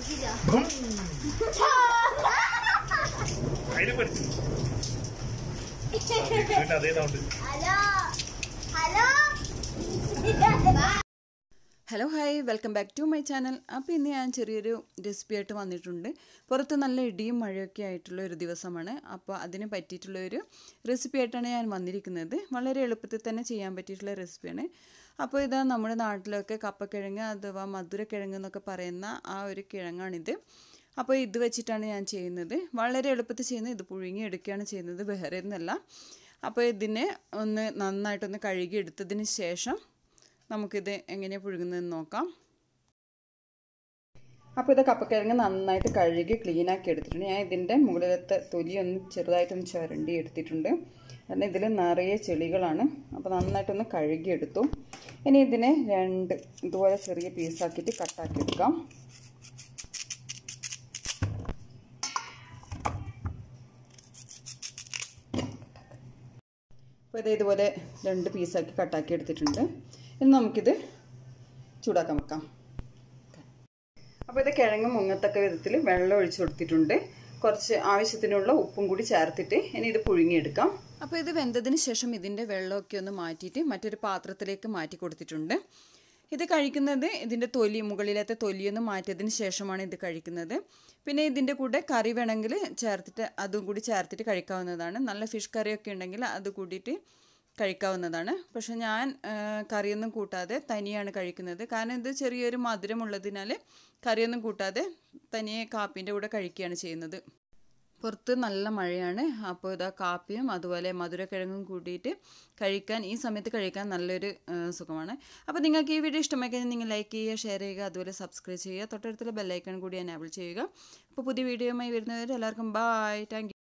Boom. അതിന് പഠിച്ചു വീണ്ടും അതേ sound hello hello hello hi welcome back to my channel അപ്പോൾ ഇന്ന് ഞാൻ ചെറിയൊരു റെസിപ്പി ആയിട്ട് വന്നിട്ടുണ്ട് പുറത്ത് നല്ല ഇടിയും മഴയൊക്കെ ആയിട്ടുള്ള ഒരു ദിവസമാണ് അപ്പോൾ അതിന് പറ്റിയിട്ടുള്ള ഒരു റെസിപ്പി ആയിട്ടാണ് ഞാൻ വന്നിരിക്കുന്നത് വളരെ എളുപ്പത്തിൽ തന്നെ ചെയ്യാൻ പറ്റിയിട്ടുള്ള റെസിപ്പിയാണ് അപ്പോൾ ഇതാ നമ്മുടെ നാട്ടിലൊക്കെ കപ്പക്കിഴങ്ങ് അഥവാ മധുരക്കിഴങ്ങ് എന്നൊക്കെ പറയുന്ന ആ ഒരു കിഴങ്ങാണിത് അപ്പോൾ ഇത് വെച്ചിട്ടാണ് ഞാൻ ചെയ്യുന്നത് വളരെ എളുപ്പത്തിൽ ചെയ്യുന്നത് ഇത് പുഴുങ്ങി എടുക്കുകയാണ് ചെയ്യുന്നത് വേറെ ഒന്നല്ല അപ്പോൾ ഇതിനെ ഒന്ന് നന്നായിട്ടൊന്ന് കഴുകി എടുത്തതിന് ശേഷം നമുക്കിത് എങ്ങനെയാണ് പുഴുങ്ങുന്നതെന്ന് നോക്കാം അപ്പോൾ ഇത് കപ്പക്കിഴങ്ങ് നന്നായിട്ട് കഴുകി ക്ലീനാക്കി എടുത്തിട്ടുണ്ട് ഞാൻ ഇതിൻ്റെ മുകളിലത്തെ തൊലി ഒന്ന് ചെറുതായിട്ടൊന്ന് ചുരണ്ടി എടുത്തിട്ടുണ്ട് കാരണം ഇതിൽ നിറയെ ചെളികളാണ് അപ്പോൾ നന്നായിട്ടൊന്ന് കഴുകിയെടുത്തു ഇനി ഇതിനെ രണ്ട് ഇതുപോലെ ചെറിയ പീസാക്കിയിട്ട് കട്ടാക്കി എടുക്കാം അപ്പോൾ ഇത് ഇതുപോലെ രണ്ട് പീസാക്കി കട്ടാക്കി എടുത്തിട്ടുണ്ട് ഇനി നമുക്കിത് ചൂടാക്കാൻ വെക്കാം അപ്പോൾ ഇത് കിഴങ്ങ് മുങ്ങത്തക്ക വിധത്തിൽ വെള്ളം ഒഴിച്ചു കൊടുത്തിട്ടുണ്ട് കുറച്ച് ആവശ്യത്തിനുള്ള ഉപ്പും കൂടി ചേർത്തിട്ട് ഇനി ഇത് പുഴുങ്ങിയെടുക്കാം അപ്പോൾ ഇത് വെന്തതിന് ശേഷം ഇതിൻ്റെ വെള്ളമൊക്കെ ഒന്ന് മാറ്റിയിട്ട് മറ്റൊരു പാത്രത്തിലേക്ക് മാറ്റി കൊടുത്തിട്ടുണ്ട് ഇത് കഴിക്കുന്നത് ഇതിൻ്റെ തൊലി മുകളിലത്തെ തൊലിയൊന്ന് മാറ്റിയതിന് ശേഷമാണ് ഇത് കഴിക്കുന്നത് പിന്നെ ഇതിൻ്റെ കൂടെ കറി വേണമെങ്കിൽ ചേർത്തിട്ട് അതും കൂടി ചേർത്തിട്ട് കഴിക്കാവുന്നതാണ് നല്ല ഫിഷ് കറിയൊക്കെ ഉണ്ടെങ്കിൽ അത് കൂടിയിട്ട് കഴിക്കാവുന്നതാണ് പക്ഷെ ഞാൻ കറിയൊന്നും കൂട്ടാതെ തനിയാണ് കഴിക്കുന്നത് കാരണം ഇത് ചെറിയൊരു മധുരമുള്ളതിനാൽ കറിയൊന്നും കൂട്ടാതെ തനിയെ കാപ്പിൻ്റെ കൂടെ കഴിക്കുകയാണ് ചെയ്യുന്നത് പുറത്ത് നല്ല മഴയാണ് അപ്പോൾ ഇതാ കാപ്പിയും അതുപോലെ മധുരക്കിഴങ്ങും കൂട്ടിയിട്ട് കഴിക്കാൻ ഈ സമയത്ത് കഴിക്കാൻ നല്ലൊരു സുഖമാണ് അപ്പോൾ നിങ്ങൾക്ക് ഈ വീഡിയോ ഇഷ്ടമായി കഴിഞ്ഞാൽ നിങ്ങൾ ലൈക്ക് ചെയ്യുക ഷെയർ ചെയ്യുക അതുപോലെ സബ്സ്ക്രൈബ് ചെയ്യുക തൊട്ടടുത്തുള്ള ബെല്ലൈക്കൺ കൂടി എനാബിൾ ചെയ്യുക അപ്പോൾ പുതിയ വീഡിയോയുമായി വരുന്നവർ എല്ലാവർക്കും ബായ് താങ്ക്